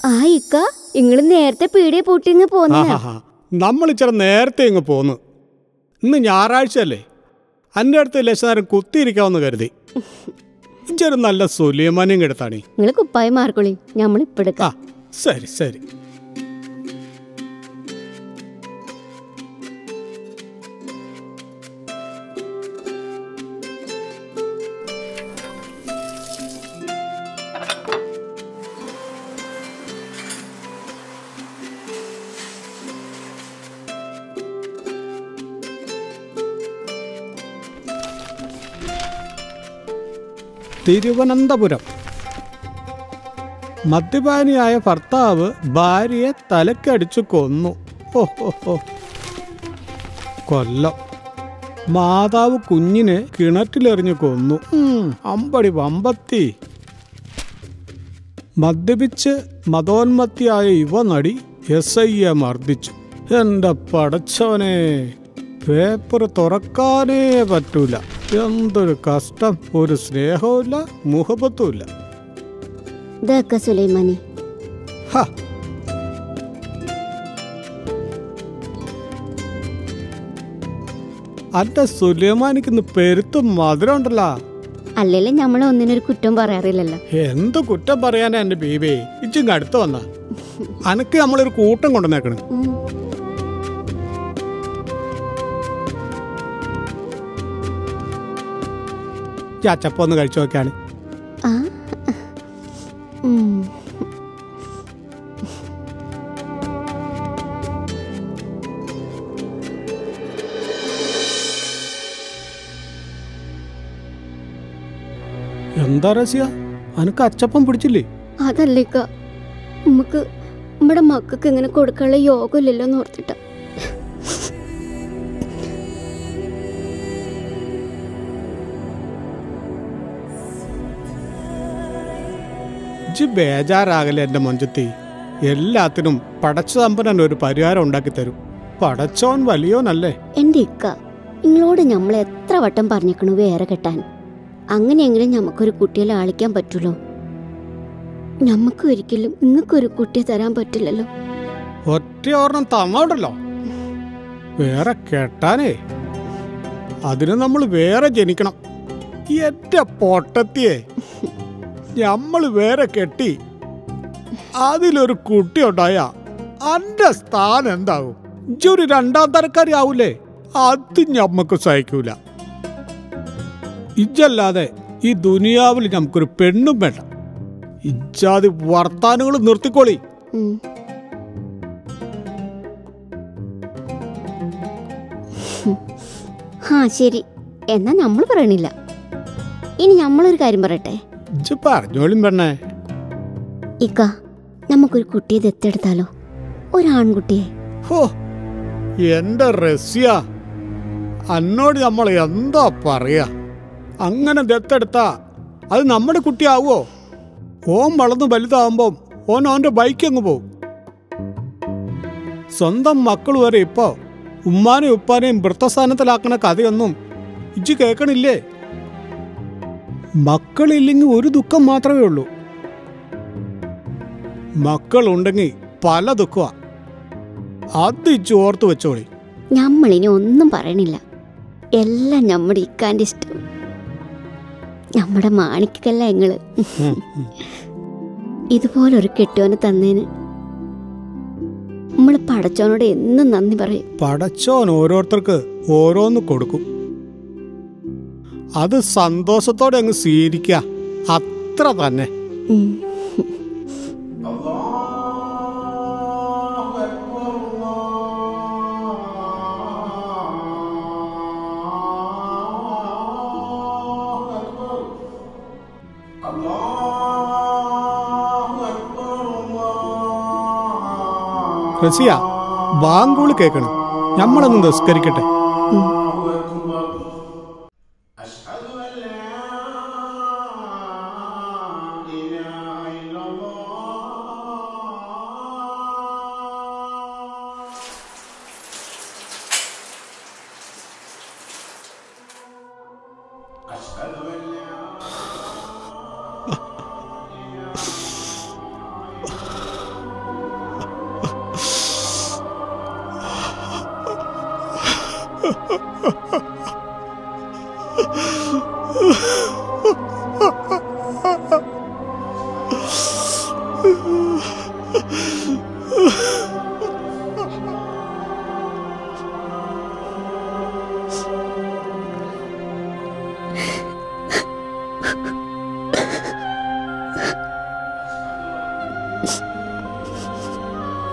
ആ ഇക്ക ഇങ്ങള് നേരത്തെ പീടിയെ പൂട്ടിങ്ങ് പോന്ന ആഹാ നമ്മൾ ഇച്ചിരി നേരത്തെ ഇങ്ങ് പോന്നു ഇന്ന് ഞായറാഴ്ച അല്ലേ എൻ്റെ അടുത്ത് ലക്ഷനേരം കുത്തിയിരിക്കാമെന്ന് കരുതി ഇച്ചൊരു നല്ല സുലൈമാനിയും എടുത്താണ് നിങ്ങള് കുപ്പായി മാർക്കൊളി ഞമ്മൾ ആ ഇപ്പെടുക്കാം ശരി ശരി തിരുവനന്തപുരം മദ്യപാനിയായ ഭർത്താവ് ഭാര്യയെ തലക്കടിച്ചു കൊന്നു ഓ ഓ ഓ കൊല്ലം മാതാവ് കുഞ്ഞിനെ കിണറ്റിലെറിഞ്ഞു കൊന്നു ഉം, അമ്പടി വമ്പത്തി മദ്യപിച്ച് മതോന്മത്തിയായ യുവ നടി എസ് ഐയെ മർദ്ദിച്ചു എന്റെ പടച്ചവനെ പേപ്പർ തുറക്കാനേ പറ്റൂല എന്തൊരു കഷ്ടം ഒരു സ്നേഹവുമില്ല മുഹബത്തുമില്ല ഇതൊക്കെ സുലൈമാനി ഹ അന്റെ സുലൈമാനിക്ക് പെരുത്തും മധുരം ഉണ്ടല്ലോ അല്ലേലും ഞമ്മൾ ഒന്നിനൊരു കുറ്റം പറയാറില്ലല്ലോ എന്ത് കുറ്റം പറയാനാ എന്റെ ബീബി ഇച്ചിങ് അടുത്ത് വന്ന അനക്ക് നമ്മളൊരു കൂട്ടം കൊണ്ടുവന്നേക്കണ് ഉം. ഈ അച്ചപ്പം ഒന്ന് കഴിച്ചു നോക്കിയാണ് ആ ഉം. എന്താ രസ്യ അനക്ക് അച്ചപ്പം പിടിച്ചില്ലേ അതല്ലേക്ക നമുക്ക് നമ്മുടെ മക്കൾക്ക് ഇങ്ങനെ കൊടുക്കാനുള്ള യോഗമില്ലല്ലോ എന്ന് ഓർത്തിട്ട ഇജ്ജ് ബേജാറാകലെ എന്റെ മഞ്ചത്തി എല്ലാത്തിനും പടച്ചതമ്പനൻ ഒരു പരിഹാരം ഉണ്ടാക്കി തരും പടച്ചോൻ വലിയോനല്ലേ എൻ്റെ ഇക്ക നിങ്ങളോട് നമ്മൾ എത്ര വട്ടം പറഞ്ഞിക്കണു വേറെ കെട്ടാൻ അങ്ങനെയെങ്കിലും നമുക്കൊരു കുട്ടിയെ ലാളിക്കാൻ പറ്റുള്ളൂ നമുക്ക് ഒരിക്കലും നിങ്ങൾക്കൊരു കുട്ടിയെ തരാൻ പറ്റില്ലല്ലോ ഒറ്റ ഒരെണ്ണം തന്നോണ്ടല്ലോ വേറെ കെട്ടാനേ അതിന് നമ്മൾ വേറെ ജനിക്കണം എന്റെ പൊട്ടത്തിയെ നമ്മൾ വേറെ കെട്ടി അതിലൊരു കുട്ടി ഉണ്ടായ അന്റെ സ്ഥാനം എന്താകും ഇജ്ജൊരു രണ്ടാം തരക്കാരി ആവൂലേ അത് ഞമ്മക്ക് സഹിക്കൂല ഇജ്ജല്ലാതെ ഈ ദുനിയാവിൽ നമുക്കൊരു പെണ്ണും വേണ്ട ഇജ്ജാതി വർത്താനങ്ങൾ നിർത്തിക്കോളി ഉം. ആ ശരി എന്നാ നമ്മൾ പറയണില്ല ഇനി നമ്മളൊരു കാര്യം പറയട്ടെ ഇജ്ജ് പറഞ്ഞോളും പെണ്ണേ ഇക്ക നമുക്കൊരു കുട്ടിയെ ദത്തെടുത്താലോ ഒരു ആൺകുട്ടിയെ ഹോ എന്റെ റസ്യ അന്നോട് നമ്മൾ എന്താ പറയാ അങ്ങനെ ദത്തെടുത്താ അത് നമ്മുടെ കുട്ടിയാവോ ഓൻ വളർന്ന് വലുതാവുമ്പം ഓൻ ഓന്റെ ബൈക്ക് അങ്ങ് പോവും സ്വന്തം മക്കൾ വരെ ഇപ്പോ ഉമ്മാനെയും ഉപ്പാനെയും വൃത്തസ്ഥാനത്തിലാക്കണ കഥയൊന്നും ഇജ്ജ് കേൾക്കണില്ലേ മക്കളില്ലെങ്കിൽ ഒരു ദുഃഖം മാത്രമേ ഉള്ളൂ മക്കളുണ്ടെങ്കിൽ പല ദുഃഖമാ അത് ഇജ്ജ് ഓർത്ത് വെച്ചോളി നമ്മളിനി ഒന്നും പറയണില്ല എല്ലാം നമ്മുടെ ഇക്കാന്റെ ഇഷ്ടം നമ്മുടെ മാണിക്കല്ല ഞങ്ങള് ഉം, ഉം. ഇതുപോലൊരു കെട്ടുവനെ തന്നേന് നമ്മൾ പടച്ചോനോട് എന്നും നന്ദി പറയും പടച്ചോൻ ഓരോരുത്തർക്ക് ഓരോന്ന് കൊടുക്കും അത് സന്തോഷത്തോടെ അങ്ങ് സ്വീകരിക്കുക അത്ര തന്നെ ഉം. റസിയ ബാങ്കൂള് കേൾക്കണം നമ്മളൊന്ന് നിസ്കരിക്കട്ടെ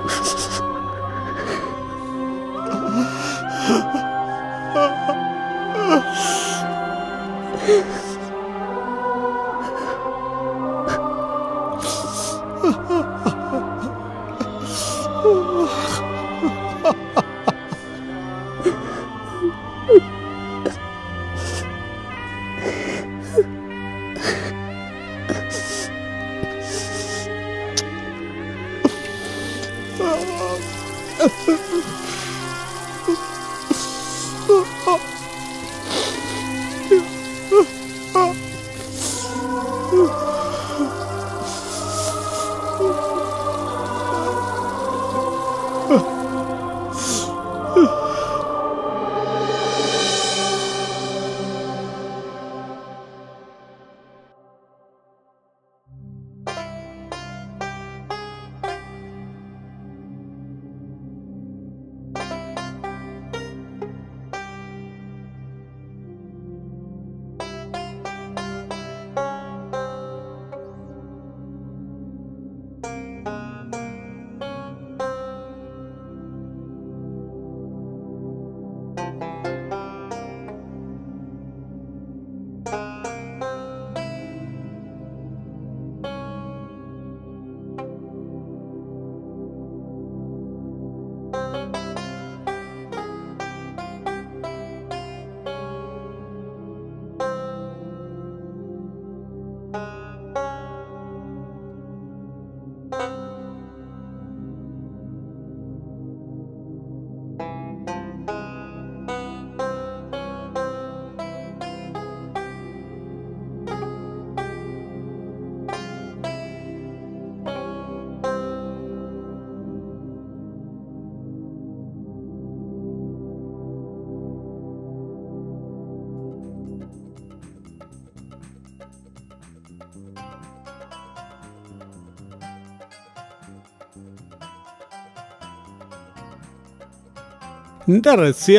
എന്റെ റസ്യ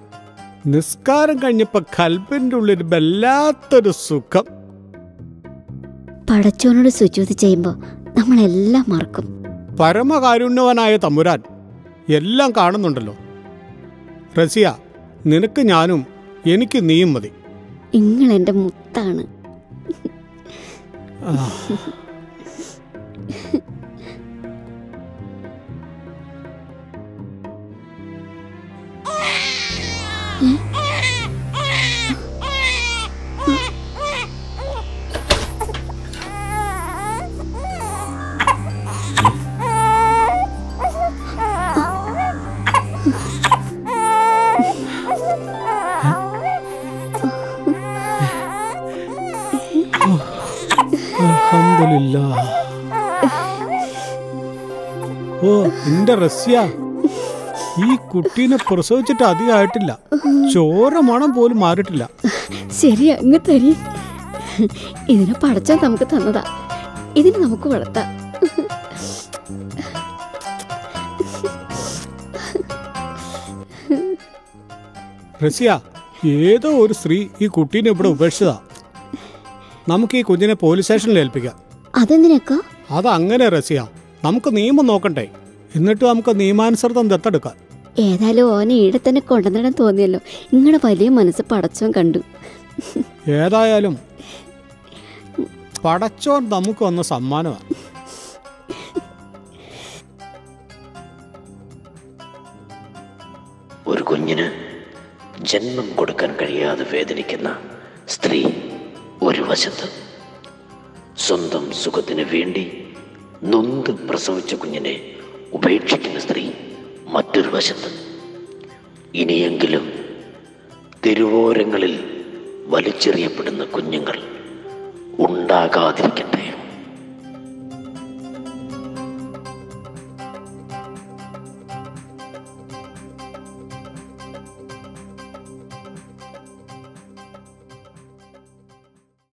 നിസ്കാരം കഴിഞ്ഞപ്പോ കൽബിന്റെ ഉള്ളിൽ വല്ലാത്തൊരു സുഖം പടച്ചോനോട് സുജൂതി ചെയ്യുമ്പോൾ നമ്മളെല്ലാം മറക്കും പരമകാരുണ്യവനായ തമ്പുരാൻ എല്ലാം കാണുന്നുണ്ടല്ലോ റസിയ നിനക്ക് ഞാനും എനിക്ക് നീയും മതി നിങ്ങൾ എൻ്റെ മുത്താണ് അൽഹംദുലില്ലാ. ഓ എന്റെ റസ്യ ഈ കുട്ടീനെ പ്രസവിച്ചിട്ട് അധികമായിട്ടില്ല ചോര മണം പോലും മാറിയിട്ടില്ല ശരി അങ്ങ് തരി ഇതിനെ പടച്ചോൻ നമുക്ക് തന്നതാ ഇതിനെ നമുക്ക് വളർത്താം റസിയ ഏതോ ഒരു സ്ത്രീ ഈ കുട്ടീനെ ഇവിടെ ഉപേക്ഷിച്ചതാ നമുക്ക് ഈ കുഞ്ഞിനെ പോലീസ് സ്റ്റേഷനിൽ ഏൽപ്പിക്കാം അതെന്തിനൊക്കെ അതങ്ങനെ റസിയ നമുക്ക് നിയമം നോക്കണ്ടേ എന്നിട്ട് നമുക്ക് നിയമാനുസൃതം ദത്തെടുക്കാം ഏതായാലും ഓനെ ഈടെ തന്നെ കൊണ്ടുവന്നിടാൻ തോന്നിയല്ലോ നിങ്ങളുടെ വലിയ മനസ്സ് പടച്ചോൻ കണ്ടു ഏതായാലും പടച്ചോൻ നമുക്ക് വന്ന സമ്മാനമാണ് ഒരു കുഞ്ഞിന് ജന്മം കൊടുക്കാൻ കഴിയാതെ വേദനിക്കുന്ന സ്ത്രീ ഒരു വശത്ത് സ്വന്തം സുഖത്തിന് വേണ്ടി നൊന്ത് പ്രസവിച്ച കുഞ്ഞിനെ ഉപേക്ഷിക്കുന്ന സ്ത്രീ മറ്റൊരു വശത്ത് ഇനിയെങ്കിലും തെരുവോരങ്ങളിൽ വലിച്ചെറിയപ്പെടുന്ന കുഞ്ഞുങ്ങൾ ഉണ്ടാകാതിരിക്കട്ടെ